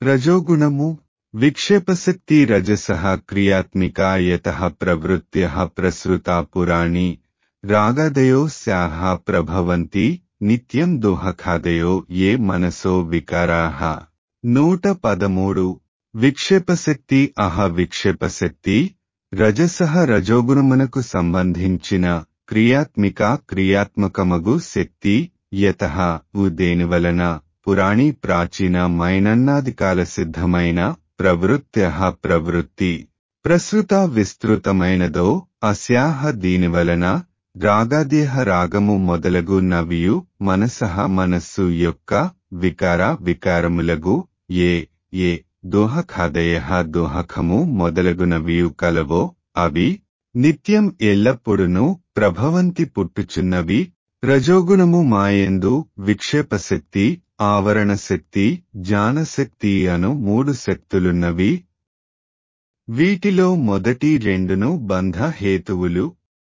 రజోగుణము విక్షేపశక్తి రజసః క్రియాత్మికా యతః ప్రవృత్త్యః ప్రసృతా పురాణి రాగాదయో స్యాః ప్రభవంతి నిత్యం దోహఖాదయో ఏ మనసో వికారాః నూట పదమూడు విక్షేపశక్తి అహ విక్షేపశక్తి రజసః రజోగుణమునకు సంబంధించిన క్రియాత్మిక క్రియాత్మకమగు శక్తి యతః ఉ దేనివలన పురాణి ప్రాచీన మైనన్నాదికాల సిద్ధమైన ప్రవృత్త్యః ప్రవృత్తి ప్రసృత విస్తృతమైనదో అస్యాహ దీనివలన రాగాదేహ రాగము మొదలగు నవియు మనసః మనస్సు యొక్క వికార వికారములగు ఏ ఏ దోహఖాదయ దోహకము మొదలగునవియు కలవో అవి నిత్యం ఎల్లప్పుడును ప్రభవంతి పుట్టుచున్నవి రజోగుణము మాయందు విక్షేపశక్తి ఆవరణ శక్తి జ్ఞానశక్తి అను మూడు శక్తులున్నవి వీటిలో మొదటి రెండును బంధ హేతువులు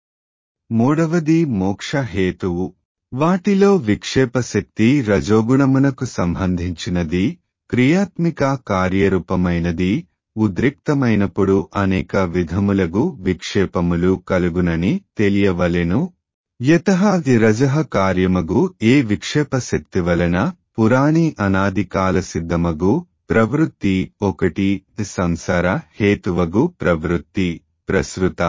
మూడవది మోక్ష హేతువు వాటిలో విక్షేపశక్తి రజోగుణమునకు సంబంధించినది క్రియాత్మిక కార్యరూపమైనది ఉద్రిక్తమైనప్పుడు అనేక విధములగు విక్షేపములు కలుగునని తెలియవలెను యతః రజః కార్యమగు ఏ విక్షేప శక్తి వలన పురాణి అనాది కాల సిద్ధమగు ప్రవృత్తి ఒకటి సంసార హేతువగు ప్రవృత్తి ప్రసృత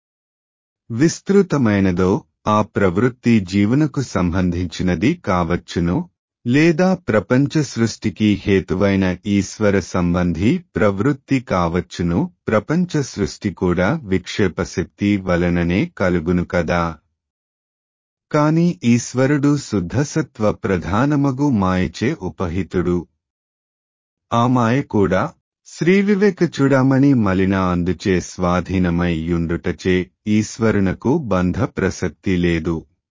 విస్తృతమైనదో ఆ ప్రవృత్తి జీవనకు సంబంధించినది కావచ్చును లేదా ప్రపంచ సృష్టికి హేతువైన ఈశ్వర సంబంధి ప్రవృత్తి కావచ్చును ప్రపంచ సృష్టి కూడా విక్షేపశక్తి వలననే కలుగును కదా కాని ఈశ్వరుడు శుద్ధసత్వ ప్రధానమగు మాయచే ఉపహితుడు ఆ మాయ కూడా శ్రీ వివేక చూడమని మలిన అందుచే స్వాధీనమై యుండుటచే ఈశ్వరునకు బంధ ప్రసక్తి లేదు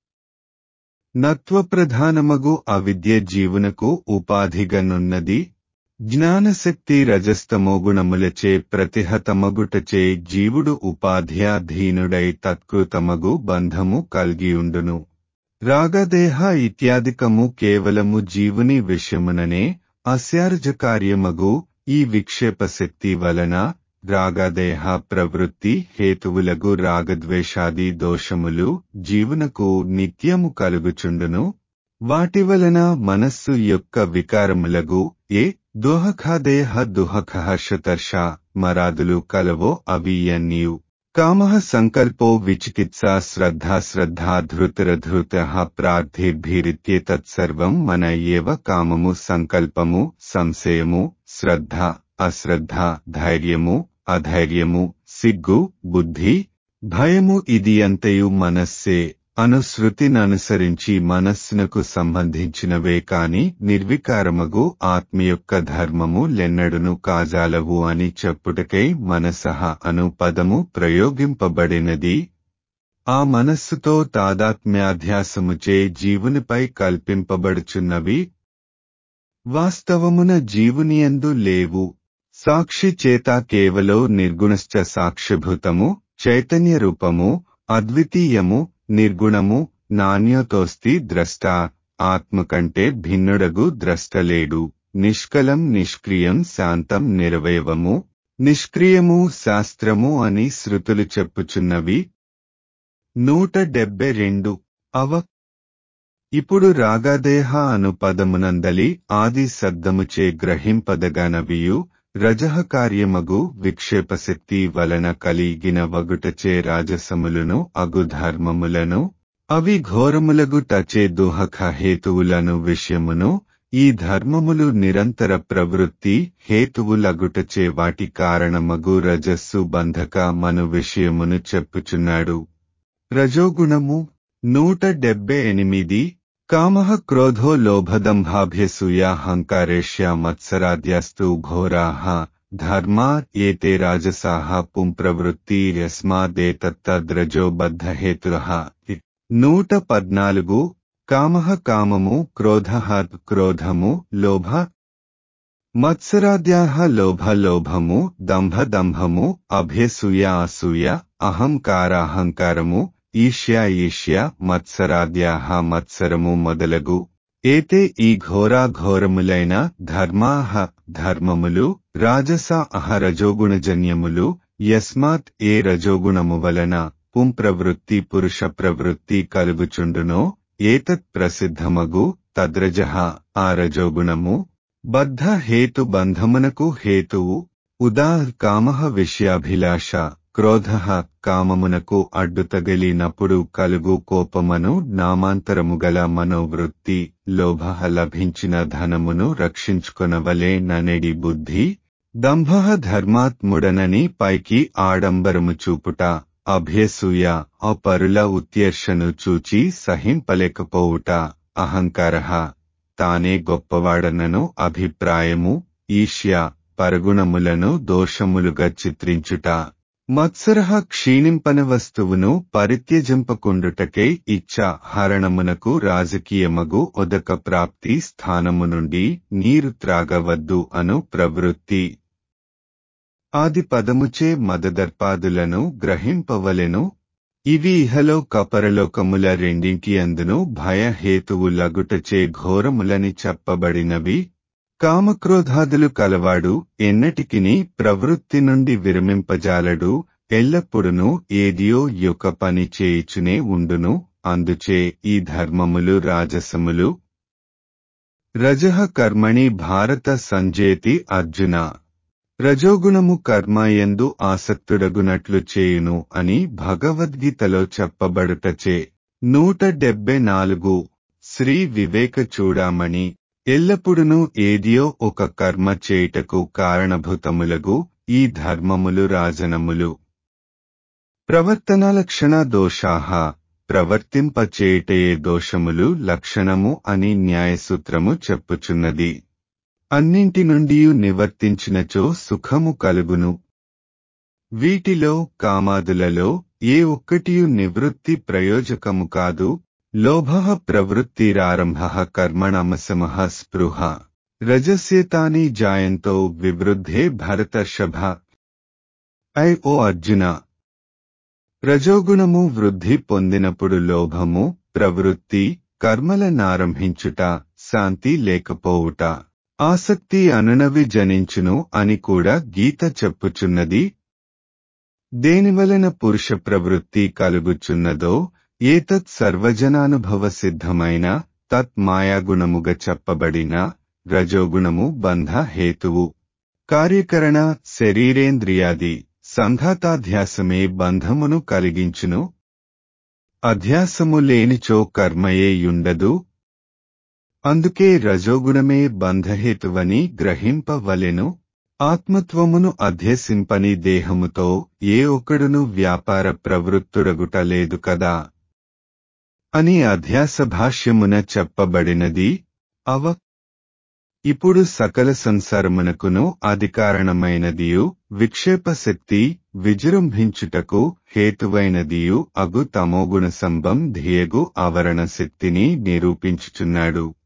నత్వప్రధానమగు అవిద్య జీవునకు ఉపాధిగనున్నది జ్ఞానశక్తి రజస్తమోగుణములచే ప్రతిహతమగుటచే జీవుడు ఉపాధ్యాధీనుడై తత్కృతమగు బంధము కలిగియుండును రాగదేహ ఇత్యాదికము కేవలము జీవుని విషయముననే అస్యార్జకార్యమగు ఈ విక్షేపశక్తి వలన రాగదేహ ప్రవృత్తి హేతువులగు రాగద్వేషాది దోషములు జీవునకు నిత్యము కలుగుచుండును వాటి వలన మనస్సు యొక్క వికారములగు ఏ దోహఖాదేహ దుహఖ శతర్ష మరాదులు కలవో అవి అన్నియు కామః సంకల్పో విచికిత్సా శ్రద్ధా శ్రద్ధా ధృతిరధృత ప్రార్థిర్భిరిత్యేతత్సర్వం మన ఏవ కామము సంకల్పము సంశయము శ్రద్ధ అశ్రద్ధ ధైర్యము అధైర్యము సిగ్గు బుద్ధి భయము ఇది అంతయు మనస్సే అనుశృతిననుసరించి మనస్సునకు సంబంధించినవే కాని నిర్వికారమగు ఆత్మ యొక్క ధర్మము లెన్నడును కాజాలవు అని చెప్పుటకై మనసహ అను పదము ప్రయోగింపబడినది ఆ మనస్సుతో తాదాత్మ్యాధ్యాసముచే జీవునిపై కల్పింపబడుచున్నవి వాస్తవమున జీవునియందు లేవు సాక్షి చేత కేవలో నిర్గుణశ్చ సాక్షిభూతము చైతన్య రూపము అద్వితీయము నిర్గుణము నాణ్యతోస్తి ద్రష్ట ఆత్మ కంటే భిన్నుడగు ద్రష్టలేడు నిష్కలం నిష్క్రియం శాంతం నిరవయవము నిష్క్రియము శాస్త్రము అని శృతులు చెప్పుచున్నవి నూట డెబ్బై రెండు అవ ఇప్పుడు రాగాదేహ అను పదమునందలి ఆది శబ్దముచే గ్రహింపదగనవియు రజహ కార్యమగు విక్షేపశక్తి వలన కలిగిన వగుటచే రాజసములను అగు ధర్మములను అవి ఘోరములగు టచే దుహక హేతువులను విషయమును ఈ ధర్మములు నిరంతర ప్రవృత్తి హేతువులగుటచే వాటి కారణమగు రజస్సు బంధక మను విషయమును చెప్పుచున్నాడు రజోగుణము నూట డెబ్బై ఎనిమిది కామః క్రోధో లోభదంభాభ్యసూయాహంకారేష్యా మత్సరాద్యాస్తు ఘోరాః ధర్మా ఏతే రాజసాః పుంప్రవృత్తిర్యస్మాదేతత్తద్రజో బద్ధహేతురః నూట పద్నాలుగు కామః కామము క్రోధః క్రోధము లోభ మత్సరాద్యాః లోభ లోభము దంభ దంభము అభ్యసూయ అసూయ అహంకారాహంకారము ఈష్య ఈష్య మత్సరాద్యాహ మత్సరము మొదలగు ఏతే ఈ ఘోరాఘోరములైన ధర్మాహ ధర్మములు రాజస అహ రజోగుణజన్యములు యస్మాత్ ఏ రజోగుణము వలన పుం ప్రవృత్తి పురుష ప్రవృత్తి కలుగుచుండునో ఏతత్ ప్రసిద్ధమగు తద్రజః ఆ రజోగుణము బద్ధ హేతు బంధమునకు హేతువు ఉదా కామః విషయాభిలాష క్రోధ కామమునకు అడ్డుతగిలినప్పుడు కలుగు కోపమను నామాంతరము గల మనోవృత్తి లోభ లభించిన ధనమును రక్షించుకొనవలే ననెడి బుద్ధి దంభ ధర్మాత్ముడనని పైకి ఆడంబరము చూపుట అభ్యసూయ అపరుల ఉత్యర్షను చూచి సహింపలేకపోవుట అహంకార తానే గొప్పవాడనను అభిప్రాయము ఈష్య పరగుణములను దోషములుగా చిత్రించుట మత్సర క్షీణింపన వస్తువును పరిత్యజింపకుండుటకై ఇచ్చ హరణమునకు రాజకీయమగు ఒదక ప్రాప్తి స్థానము నుండి నీరు త్రాగవద్దు అను ప్రవృత్తి ఆది పదముచే మదదర్పాదులను గ్రహింపవలెను ఇవి ఇహలో కపరలోకముల రెండింటి అందును భయహేతువు లగుటచే ఘోరములని చెప్పబడినవి కామక్రోధాదులు కలవాడు ఎన్నటికిని ప్రవృత్తి నుండి విరమింపజాలడు ఎల్లప్పుడునూ ఏదియో యొక్క పని చేయుచునే ఉండును అందుచే ఈ ధర్మములు రాజసములు రజః కర్మణి భారత సంజేతి అర్జున రజోగుణము కర్మయందు ఆసక్తుడగునట్లు చేయును అని భగవద్గీతలో చెప్పబడుటచే నూట డెబ్బై నాలుగు శ్రీ వివేక చూడామణి ఎల్లప్పుడునూ ఏదియో ఒక కర్మ చేయుటకు కారణభూతములగు ఈ ధర్మములు రాజనములు ప్రవర్తనాలక్షణ దోషాహ ప్రవర్తింపచేయుటయే దోషములు లక్షణము అని న్యాయసూత్రము చెప్పుచున్నది అన్నింటి నుండి నివర్తించినచో సుఖము కలుగును వీటిలో కామాదులలో ఏ ఒక్కటియు నివృత్తి ప్రయోజకము కాదు లోభ ప్రవృత్తిరారంభ కర్మణమసమ స్పృహ రజస్యేతాని జాయంతో వివృద్ధే భరతర్షభ ఐ ఓ అర్జున రజోగుణము వృద్ధి పొందినప్పుడు లోభము ప్రవృత్తి కర్మలనారంభించుట శాంతి లేకపోవుట ఆసక్తి అనునవి జనించును అని కూడా గీత చెప్పుచున్నది దేనివలన పురుష ప్రవృత్తి కలుగుచున్నదో ఏతత్ సర్వజనానుభవ సిద్ధమైన తత్ మాయాగుణముగా చెప్పబడిన రజోగుణము బంధ హేతువు కార్యకరణ శరీరేంద్రియాది సంఘాతాధ్యాసమే బంధమును కలిగించును అధ్యాసము లేనిచో కర్మయే యుండదు అందుకే రజోగుణమే బంధహేతువని గ్రహింపవలెను ఆత్మత్వమును అధ్యసింపని దేహముతో ఏ ఒక్కడును వ్యాపార ప్రవృత్తుడగుట లేదు కదా అని అధ్యాస భాష్యమున చెప్పబడినది అవ ఇప్పుడు సకల సంసారమునకును అధికారణమైనదియు విక్షేపశక్తి విజృంభించుటకు హేతువైనదియు అగు తమోగుణ సంబం ధియగు ఆవరణ శక్తిని నిరూపించుచున్నాడు